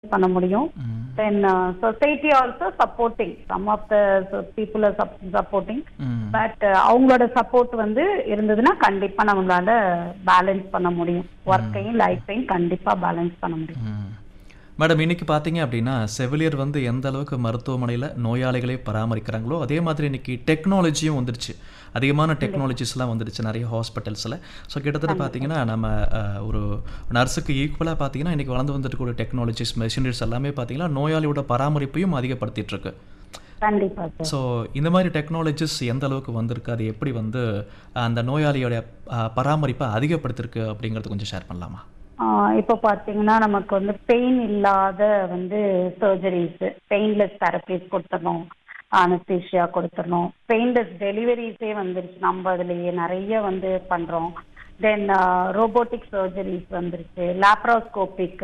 பண்ண முடியும் then society also supporting some of the people supporting but அவங்களோட support வந்து இருந்ததுன்னா கண்டிப்பா நம்மளால பேலன்ஸ் பண்ண முடியும் ஒர்க்கையும் லைஃப்பையும் கண்டிப்பா பேலன்ஸ் பண்ண முடியும் ம். மேடம் இன்னைக்கு பார்த்தீங்க அப்படின்னா செவிலியர் வந்து எந்த அளவுக்கு மருத்துவமனையில் நோயாளிகளை பராமரிக்கிறாங்களோ அதே மாதிரி இன்னைக்கு டெக்னாலஜியும் வந்துடுச்சு அதிகமான டெக்னாலஜிஸ்லாம் வந்துடுச்சு நிறைய ஹாஸ்பிட்டல்ஸில் ஸோ கிட்டத்தட்ட பார்த்தீங்கன்னா நம்ம அஹ், ஒரு நர்ஸுக்கு ஈக்குவலாக பார்த்தீங்கன்னா இன்னைக்கு வளர்ந்து வந்துட்டு கூட டெக்னாலஜிஸ் மெஷினரிஸ் எல்லாமே பார்த்தீங்கன்னா நோயாளியோட பராமரிப்பையும் அதிகப்படுத்திட்டு இருக்கு கண்டிப்பா சார் ஸோ இந்த மாதிரி டெக்னாலஜிஸ் எந்த அளவுக்கு வந்திருக்கு அது எப்படி வந்து அஹ், அந்த நோயாளியோட அஹ், பராமரிப்பை அதிகப்படுத்திருக்கு அப்படிங்கிறது கொஞ்சம் ஷேர் பண்ணலாமா ஆஹ் இப்போ பாத்தீங்கன்னா நமக்கு வந்து பெயின் இல்லாத வந்து சர்ஜரிஸ் பெயின்லெஸ் தெரப்பிஸ் கொடுத்துடணும் அனஸ்தீஷியா கொடுத்துடணும் பெயின்லெஸ் டெலிவரிஸே வந்துருச்சு நம்ம அதுலயே நிறைய வந்து பண்றோம் தென் ரோபோட்டிக் சர்ஜரிஸ் வந்துருச்சு லேப்ரோஸ்கோபிக்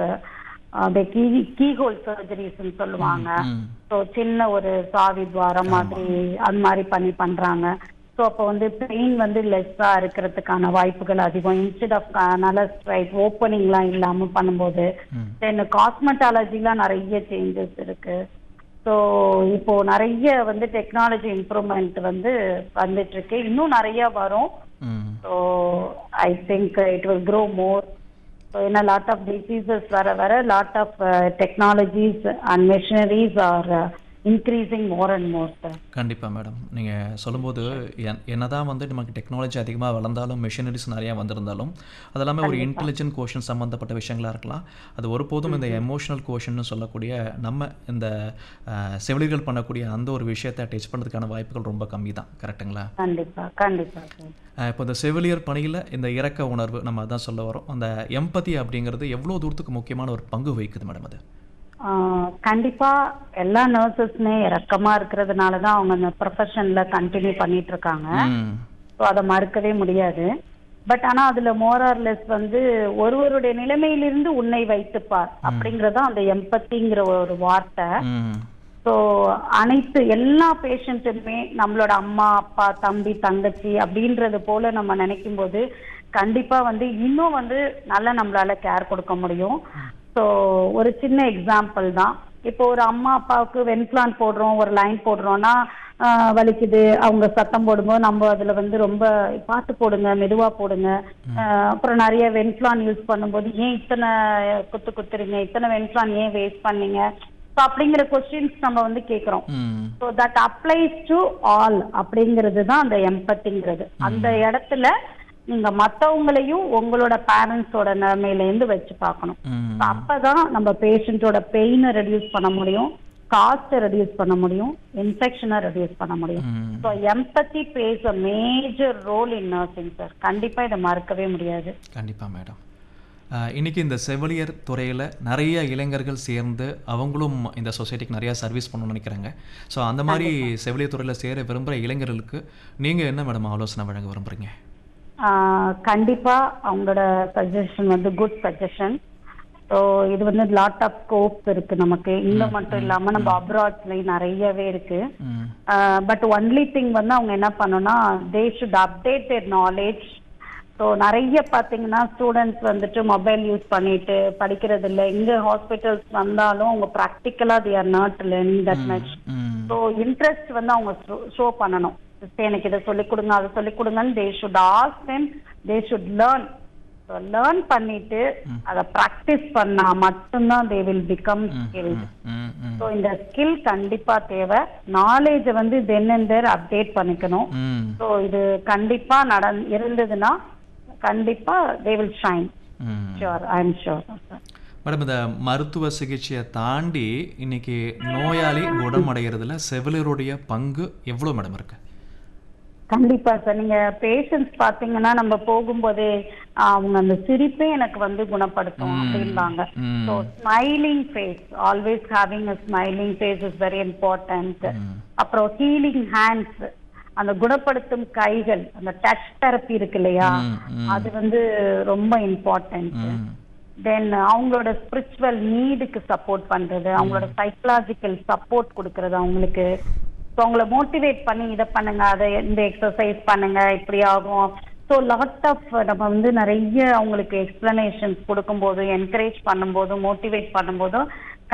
கீ கீஹோல் சர்ஜரிஸ்ன்னு சொல்லுவாங்க ம் ஸோ சின்ன ஒரு சாவி துவாரம் மாதிரி அந்த மாதிரி பண்ணி பண்றாங்க ஸோ அப்போ வந்து பெயின் வந்து லெஸ்ஸா இருக்கிறதுக்கான வாய்ப்புகள் அதிகம் இன்ஸ்டெட் ஆஃப் நல்ல ஸ்ட்ரைட் ஓப்பனிங்லாம் இல்லாம பண்ணும்போது ம். தென் காஸ்மெட்டாலஜிலாம் நிறைய சேஞ்சஸ் இருக்கு ஸோ இப்போ நிறைய வந்து டெக்னாலஜி இம்ப்ரூவ்மெண்ட் வந்து வந்துட்டு இருக்கு இன்னும் நிறைய வரும் hmm so I think it will grow more so ஏன்னா லாட் ஆஃப் டிசீசஸ் வர வர lot of technologies and machineries are increasing more and more sir கண்டிப்பாக மேடம் நீங்கள் சொல்லும்போது என் என்னதான் வந்து நமக்கு டெக்னாலஜி அதிகமாக வளர்ந்தாலும் மிஷினரிஸ் நிறையா வந்திருந்தாலும் அது எல்லாமே ஒரு இன்டெலிஜென்ட் கோஷன் சம்மந்தப்பட்ட விஷயங்களா இருக்கலாம் அது ஒருபோதும் இந்த எமோஷனல் கோஷன்னு சொல்லக்கூடிய நம்ம இந்த அஹ், செவிலியர்கள் பண்ணக்கூடிய அந்த ஒரு விஷயத்தை டச் பண்ணுறதுக்கான வாய்ப்புகள் ரொம்ப கம்மி தான் கரெக்டுங்களா கண்டிப்பா கண்டிப்பா சார் அஹ், இப்போ இந்த செவிலியர் பணியில் இந்த இரக்க உணர்வு நம்ம அதான் சொல்ல வரோம் அந்த எம்பதி அப்படிங்கிறது எவ்வளோ தூரத்துக்கு முக்கியமான ஒரு பங்கு வகிக்குது மேடம் அது ஆஹ் கண்டிப்பா எல்லா நர்சஸ்மே இறக்கமா இருக்கிறதுனால தான் அவங்க அந்த ப்ரொஃபஷன்ல கண்டினியூ பண்ணிட்டு இருக்காங்க ம் ஸோ அதை மறுக்கவே முடியாது பட் ஆனா அதுல மோரார்லெஸ் வந்து ஒருவருடைய நிலைமையிலிருந்து உன்னை வைத்துப்பார் அப்படிங்கறது அந்த எம்பத்திங்கிற ஒரு வார்த்தை ம் ஸோ அனைத்து எல்லா பேஷண்ட்டுமே நம்மளோட அம்மா அப்பா தம்பி தங்கச்சி அப்படின்றது போல நம்ம நினைக்கும் போது கண்டிப்பா வந்து இன்னும் வந்து நல்லா நம்மளால கேர் கொடுக்க முடியும் ஸோ ஒரு சின்ன எக்ஸாம்பிள் தான் இப்போ ஒரு அம்மா அப்பாவுக்கு வென்பிளான் போடுறோம் ஒரு லைன் போடுறோம்னா ஆஹ் வலிக்குது அவங்க சத்தம் போடும்போது நம்ம அதுல வந்து ரொம்ப பார்த்து போடுங்க மெதுவா போடுங்க ஆஹ் அப்புறம் நிறைய வென்பிளான் யூஸ் பண்ணும்போது ஏன் இத்தனை குத்து குத்துறீங்க இத்தனை வென்பிளான் ஏன் வேஸ்ட் பண்ணீங்க ஸோ அப்படிங்கிற கொஸ்டின்ஸ் நம்ம வந்து கேட்குறோம் hmm so that applies to all அப்படிங்கிறது தான் அந்த எம்பத்திங்கிறது அந்த இடத்துல நீங்க மத்தவங்களையும் உங்களோட பேரண்ட்ஸோட நிலைமையில இருந்து வச்சு பார்க்கணும் ம் So அப்பதான் நம்ம பேஷண்ட்டோட பெயினை ரெடியூஸ் பண்ண முடியும் காஸ்ட்டை ரெடியூஸ் பண்ண முடியும் இன்ஃபெக்ஷனை ரெடியூஸ் பண்ண முடியும் hmm so empathy plays a major role in nursing sir கண்டிப்பா இதை மறக்கவே முடியாது கண்டிப்பாக மேடம் ஆஹ் இன்னைக்கு இந்த செவிலியர் துறையில் நிறைய இளைஞர்கள் சேர்ந்து அவங்களும் இந்த சொசைட்டிக்கு நிறையா சர்வீஸ் பண்ணணும்னு நினைக்கிறாங்க ஸோ அந்த மாதிரி செவிலியர் துறையில் சேர விரும்புகிற இளைஞர்களுக்கு நீங்கள் என்ன மேடம் ஆலோசனை வழங்க விரும்புகிறீங்க ஆஹ் கண்டிப்பா அவங்களோட சஜஷன் வந்து குட் சஜஷன் ஸோ இது வந்து லாட் ஆஃப் ஸ்கோப் இருக்கு நமக்கு இங்க மட்டும் இல்லாம நம்ம அப்ராட்ஸ்லயும் நிறையவே இருக்கு ம் பட் ஒன்லி திங் வந்து அவங்க என்ன பண்ணணும்னா they should update their knowledge so நிறைய பார்த்தீங்கன்னா ஸ்டூடெண்ட்ஸ் வந்துட்டு மொபைல் யூஸ் பண்ணிட்டு படிக்கிறது இல்லை இங்க ஹாஸ்பிட்டல்ஸ் வந்தாலும் அவங்க ப்ராக்டிக்கலா they are not learning that much hmm so interest வந்து அவங்க ஷோ பண்ணணும் Sister, எனக்கு இதை சொல்லிக் கொடுங்க அதை சொல்லிக் கொடுங்கன்னு they should ask them they should learn so learn பண்ணிட்டு அதை ப்ராக்டிஸ் பண்ணா மட்டும்தான் தே வில் பிகம் ஸ்கில் ம் ம் ஸோ இந்த ஸ்கில் கண்டிப்பா தேவை நாலேஜை வந்து தென் அண்ட் தேர் அப்டேட் பண்ணிக்கணும் ம் ஸோ இது கண்டிப்பா நடந் இருந்ததுன்னா கண்டிப்பா they will shine hmm sure I am sure madam இந்த மருத்துவ சிகிச்சையை தாண்டி இன்னைக்கு நோயாளி குணமடைகிறதுல செவிலியருடைய பங்கு எவ்வளோ மேடம் இருக்கு கண்டிப்பா சார் நீங்க பேஷண்ட்ஸ் பாத்தீங்கன்னா நம்ம போகும்போதே ஆஹ், அவங்க அந்த சிரிப்பே எனக்கு வந்து குணப்படுத்தும் அப்படின்பாங்க hmm. So smiling face always having a smiling face is very important hmm அப்புறம் ஹீலிங் ஹேண்ட்ஸ் அந்த குணப்படுத்தும் கைகள் அந்த டச் தெரப்பி இருக்கு இல்லையா ம், ம். அது வந்து ரொம்ப இம்பார்ட்டன்ட் ம் தென் அவங்களோட ஸ்பிரிச்சுவல் நீடுக்கு சப்போர்ட் பண்றது அவங்களோட சைக்கலாஜிக்கல் சப்போர்ட் கொடுக்கறது அவங்களுக்கு ஸோ அவங்கள மோட்டிவேட் பண்ணி இதை பண்ணுங்க அதை இந்த எக்ஸசைஸ் பண்ணுங்க இப்படி ஆகும் ஸோ லாட் ஆஃப் நம்ம வந்து நிறைய அவங்களுக்கு எக்ஸ்பிளனேஷன்ஸ் கொடுக்கும்போது என்கரேஜ் பண்ணும்போதும் மோட்டிவேட் பண்ணும்போதும்